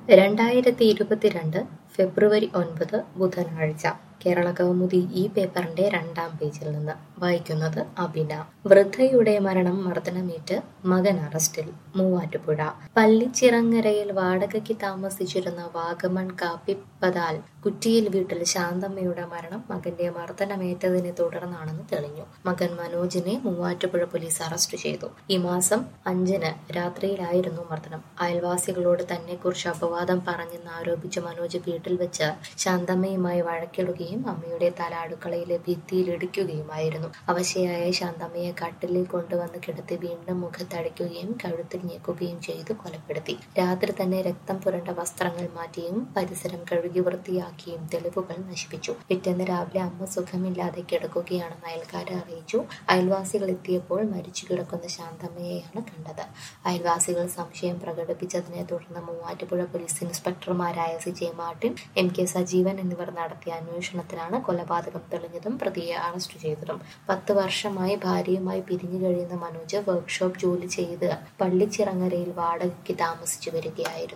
രണ്ടായിരത്തി ഇരുപത്തിരണ്ട് ഫെബ്രുവരി ഒൻപത് ബുധനാഴ്ച കേരള കൗമുദി ഈ പേപ്പറിന്റെ രണ്ടാം പേജിൽ നിന്ന് വായിക്കുന്നത് അബിന വൃദ്ധയുടെ മരണം മർദ്ദനമേറ്റ് മകൻ അറസ്റ്റിൽ മൂവാറ്റുപുഴ പള്ളിച്ചിറങ്ങരയിൽ വാടകയ്ക്ക് താമസിച്ചിരുന്ന വാഗമൺ കാപ്പിപ്പതാൽ കുറ്റിയിൽ വീട്ടിൽ ശാന്തമ്മയുടെ മരണം മകന്റെ മർദ്ദനമേറ്റതിനെ തുടർന്നാണെന്ന് തെളിഞ്ഞു മകൻ മനോജിനെ മൂവാറ്റുപുഴ പോലീസ് അറസ്റ്റ് ചെയ്തു ഈ മാസം അഞ്ചിന് രാത്രിയിലായിരുന്നു മർദ്ദനം അയൽവാസികളോട് തന്നെ കുറിച്ച് അപവാദം പറഞ്ഞെന്ന് ആരോപിച്ച് മനോജ് വീട്ടിൽ വെച്ച് ശാന്തമ്മയുമായി വഴക്കിടുകയും അമ്മയുടെ തല അടുക്കളയിലെ ഭിത്തിയിൽ ഇടിക്കുകയുമായിരുന്നു അവശയായ ശാന്തമ്മയെ കട്ടിലിൽ കൊണ്ടുവന്ന് കിടത്തി വീണ്ടും മുഖത്തടിക്കുകയും കഴുത്തിൽ ഞെക്കുകയും ചെയ്തു കൊലപ്പെടുത്തി രാത്രി തന്നെ രക്തം പുരണ്ട വസ്ത്രങ്ങൾ മാറ്റിയും പരിസരം കഴുകി വൃത്തിയാക്കിയും തെളിവുകൾ നശിപ്പിച്ചു പിറ്റേന്ന് രാവിലെ അമ്മ സുഖമില്ലാതെ കിടക്കുകയാണെന്ന് അയൽക്കാരെ അറിയിച്ചു അയൽവാസികൾ എത്തിയപ്പോൾ മരിച്ചു കിടക്കുന്ന ശാന്തമ്മയെയാണ് കണ്ടത് അയൽവാസികൾ സംശയം പ്രകടിപ്പിച്ചതിനെ തുടർന്ന് മൂവാറ്റുപുഴ പോലീസ് ഇൻസ്പെക്ടർമാരായ C J Martin M K Sajeevan എന്നിവർ നടത്തിയ അന്വേഷണത്തിലാണ് കൊലപാതകം തെളിഞ്ഞതും പ്രതിയെ അറസ്റ്റ് ചെയ്തതും പത്ത് വർഷമായി ഭാര്യയുമായി പിരിഞ്ഞു കഴിയുന്ന മനോജ് വർക്ക്ഷോപ്പ് ജോലി ചെയ്ത് പള്ളിച്ചിറങ്ങരയിൽ വാടകയ്ക്ക് താമസിച്ചു വരികയായിരുന്നു